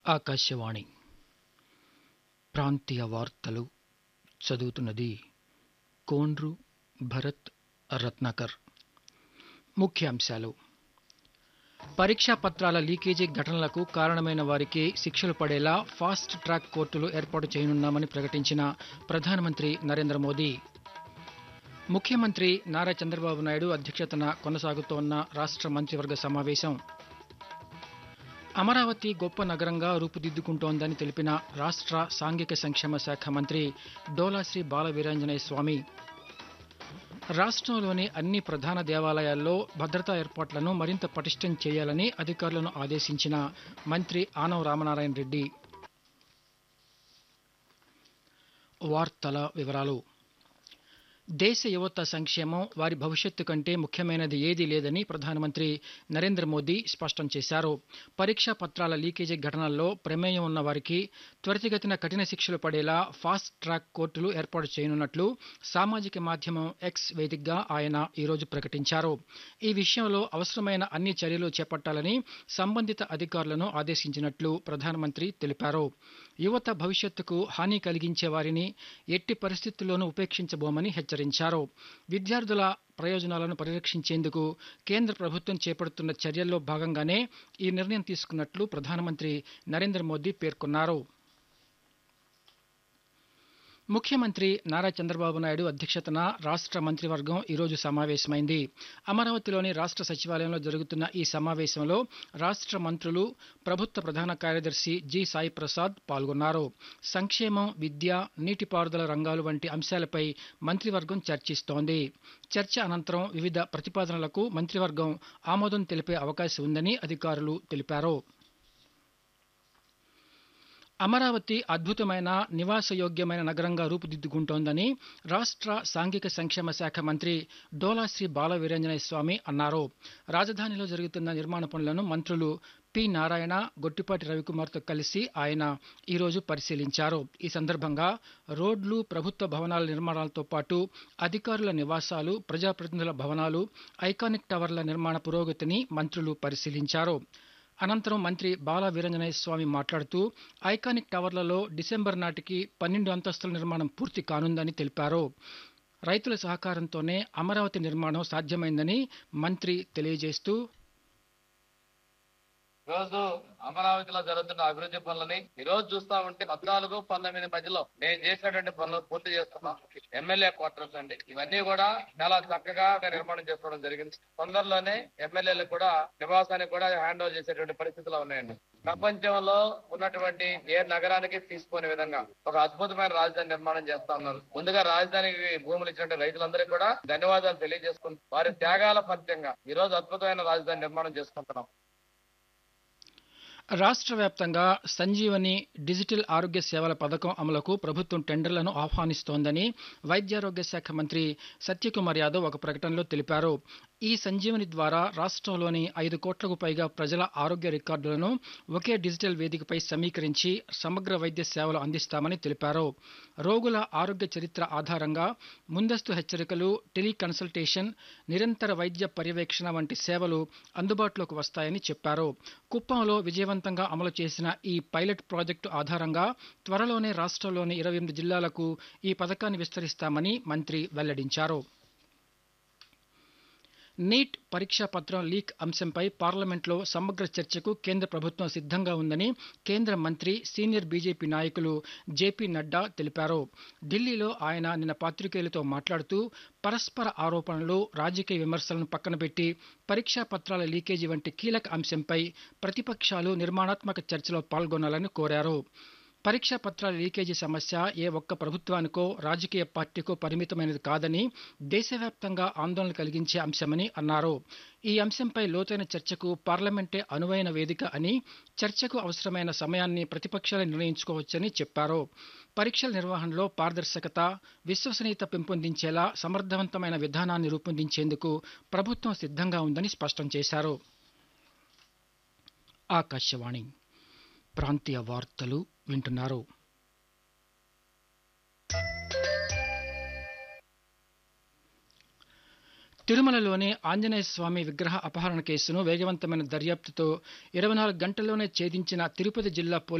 ఆకాశవాణి ప్రాంతీయ వార్తలు చదువుతున్నది కోండ్రు భరత్ రత్నాకర్ ముఖ్యాంశాలు పరీక్షా పత్రాల లీకేజీ ఘటనలకు కారణమైన వారికి శిక్షలు పడేలా ఫాస్ట్ ట్రాక్ కోర్టులు ఏర్పాటు చేయనున్నామని ప్రకటించిన ప్రధానమంత్రి నరేంద్ర మోదీ ముఖ్యమంత్రి నారా చంద్రబాబు నాయుడు అధ్యక్షతన కొనసాగుతోన్న రాష్ట్ర మంత్రివర్గ సమావేశం అమరావతి గొప్ప నగరంగా రూపుదిద్దుకుంటోందని తెలిపిన రాష్ట్ర సాంఘిక సంక్షేమ శాఖ మంత్రి డోలాశ్రీ బాల వీరాంజనేయ స్వామి రాష్ట్రంలోని అన్ని ప్రధాన దేవాలయాల్లో భద్రతా ఏర్పాట్లను మరింత పటిష్టం చేయాలని అధికారులను ఆదేశించిన మంత్రి ఆనవ రామనారాయణ రెడ్డి వార్తల వివరాలు దేశ యువత సంక్షేమం వారి భవిష్యత్తు కంటే ముఖ్యమైనది ఏదీ లేదని ప్రధానమంత్రి నరేంద్ర మోదీ స్పష్టం చేశారు పరీక్షా పత్రాల లీకేజీ ఘటనల్లో ప్రమేయం ఉన్న వారికి త్వరితగతిన కఠిన శిక్షలు పడేలా ఫాస్ట్ ట్రాక్ కోర్టులు ఏర్పాటు చేయనున్నట్లు సామాజిక మాధ్యమం ఎక్స్ వేదికగా ఆయన ఈరోజు ప్రకటించారు ఈ విషయంలో అవసరమైన అన్ని చర్యలు చేపట్టాలని సంబంధిత అధికారులను ఆదేశించినట్లు ప్రధానమంత్రి తెలిపారు యువత భవిష్యత్తుకు హాని కలిగించే వారిని ఎట్టి పరిస్థితుల్లోనూ ఉపేక్షించబోమని హెచ్చరించారు విద్యార్థుల ప్రయోజనాలను పరిరక్షించేందుకు కేంద్ర ప్రభుత్వం చేపడుతున్న చర్యల్లో భాగంగానే ఈ నిర్ణయం తీసుకున్నట్లు ప్రధానమంత్రి నరేంద్ర మోదీ పేర్కొన్నారు ముఖ్యమంత్రి నారా చంద్రబాబు నాయుడు అధ్యక్షతన రాష్ట్ర మంత్రివర్గం ఈరోజు సమావేశమైంది అమరావతిలోని రాష్ట్ర సచివాలయంలో జరుగుతున్న ఈ సమావేశంలో రాష్ట్ర మంత్రులు ప్రభుత్వ ప్రధాన కార్యదర్శి జి సాయి ప్రసాద్ పాల్గొన్నారు సంక్షేమం విద్య నీటిపారుదల రంగాలు వంటి అంశాలపై మంత్రివర్గం చర్చిస్తోంది చర్చ అనంతరం వివిధ ప్రతిపాదనలకు మంత్రివర్గం ఆమోదం తెలిపే అవకాశం ఉందని అధికారులు తెలిపారు అమరావతి అద్భుతమైన నివాసయోగ్యమైన నగరంగా రూపుదిద్దుకుంటోందని రాష్ట్ర సాంఘిక సంక్షేమ శాఖ మంత్రి డోలాశ్రీ బాల వీరంజనేయ స్వామి అన్నారు రాజధానిలో జరుగుతున్న నిర్మాణ పనులను మంత్రులు పి నారాయణ గొట్టిపాటి రవికుమార్తో కలిసి ఆయన ఈరోజు పరిశీలించారు ఈ సందర్భంగా రోడ్లు ప్రభుత్వ భవనాల నిర్మాణాలతో పాటు అధికారుల నివాసాలు ప్రజాప్రతినిధుల భవనాలు ఐకానిక్ టవర్ల నిర్మాణ పురోగతిని మంత్రులు పరిశీలించారు అనంతరం మంత్రి బాల వీరంజనేయ స్వామి మాట్లాడుతూ ఐకానిక్ టవర్లలో డిసెంబర్ నాటికి పన్నెండు అంతస్తుల నిర్మాణం పూర్తి కానుందని తెలిపారు రైతుల సహకారంతోనే అమరావతి నిర్మాణం సాధ్యమైందని మంత్రి తెలియజేస్తూ రోజు అమరావతిలో జరుగుతున్న అభివృద్ధి పనులని ఈ రోజు చూస్తా ఉంటే పద్నాలుగు పంతొమ్మిది మధ్యలో నేను చేసినటువంటి పనులు పూర్తి చేస్తున్నాం ఎమ్మెల్యే క్వార్టర్స్ అండి ఇవన్నీ కూడా చాలా చక్కగా నిర్మాణం చేసుకోవడం జరిగింది తొందరలోనే ఎమ్మెల్యేలు కూడా నివాసానికి కూడా హ్యాండ్ ఓవర్ చేసేటువంటి పరిస్థితులు ఉన్నాయండి ప్రపంచంలో ఉన్నటువంటి ఏ నగరానికి తీసుకునే విధంగా ఒక అద్భుతమైన రాజధాని నిర్మాణం చేస్తా ఉన్నారు ముందుగా రాజధానికి భూములు ఇచ్చినటువంటి రైతులందరికీ కూడా ధన్యవాదాలు తెలియజేసుకుంటూ వారి త్యాగాల ఫలితంగా ఈ రోజు అద్భుతమైన రాజధాని నిర్మాణం చేసుకుంటున్నాం రాష్ట్ర వ్యాప్తంగా సంజీవని డిజిటల్ ఆరోగ్య సేవల పథకం అమలుకు ప్రభుత్వం టెండర్లను ఆహ్వానిస్తోందని వైద్యారోగ్య శాఖ మంత్రి సత్యకుమార్ యాదవ్ ఒక ప్రకటనలో తెలిపారు ఈ సంజీవని ద్వారా రాష్ట్రంలోని ఐదు కోట్లకు పైగా ప్రజల ఆరోగ్య రికార్డులను ఒకే డిజిటల్ వేదికపై సమీకరించి సమగ్ర వైద్య సేవలు అందిస్తామని తెలిపారు రోగుల ఆరోగ్య చరిత్ర ఆధారంగా ముందస్తు హెచ్చరికలు టెలికన్సల్టేషన్ నిరంతర వైద్య పర్యవేక్షణ వంటి సేవలు అందుబాటులోకి వస్తాయని చెప్పారు కుప్పంలో విజయవంతంగా అమలు చేసిన ఈ పైలట్ ప్రాజెక్టు ఆధారంగా త్వరలోనే రాష్ట్రంలోని ఇరవై ఎనిమిది జిల్లాలకు ఈ పథకాన్ని విస్తరిస్తామని మంత్రి వెల్లడించారు నీట్ పరీక్షా పత్రం లీక్ అంశంపై పార్లమెంట్లో సమగ్ర చర్చకు కేంద్ర ప్రభుత్వం సిద్ధంగా ఉందని కేంద్ర మంత్రి సీనియర్ బీజేపీ నాయకులు జేపీ నడ్డా తెలిపారు ఢిల్లీలో ఆయన నిన్న పాత్రికేయులతో మాట్లాడుతూ పరస్పర ఆరోపణలు రాజకీయ విమర్శలను పక్కన పెట్టి పరీక్షా పత్రాల లీకేజీ వంటి కీలక అంశంపై ప్రతిపక్షాలు నిర్మాణాత్మక చర్చలో పాల్గొనాలని కోరారు పరీక్షా పత్రాల లీకేజీ సమస్య ఏ ఒక్క ప్రభుత్వానికో రాజకీయ పార్టీకో పరిమితమైనది కాదని దేశవ్యాప్తంగా ఆందోళన కలిగించే అంశమని అన్నారు ఈ అంశంపై లోతైన చర్చకు పార్లమెంటే అనువైన వేదిక అని చర్చకు అవసరమైన సమయాన్ని ప్రతిపక్షాలు నిర్ణయించుకోవచ్చని చెప్పారు పరీక్షల నిర్వహణలో పారదర్శకత విశ్వసనీయత పెంపొందించేలా సమర్థవంతమైన విధానాన్ని రూపొందించేందుకు ప్రభుత్వం సిద్ధంగా ఉందని స్పష్టం చేశారు ఆకాశవాణి ప్రాంతీయ వార్తలు వింటున్నారు తిరుమలలోని ఆంజనేయ స్వామి విగ్రహ అపహరణ కేసును వేగవంతమైన దర్యాప్తుతో ఇరవై నాలుగు గంటల్లోనే ఛేదించిన తిరుపతి జిల్లా పోలీసు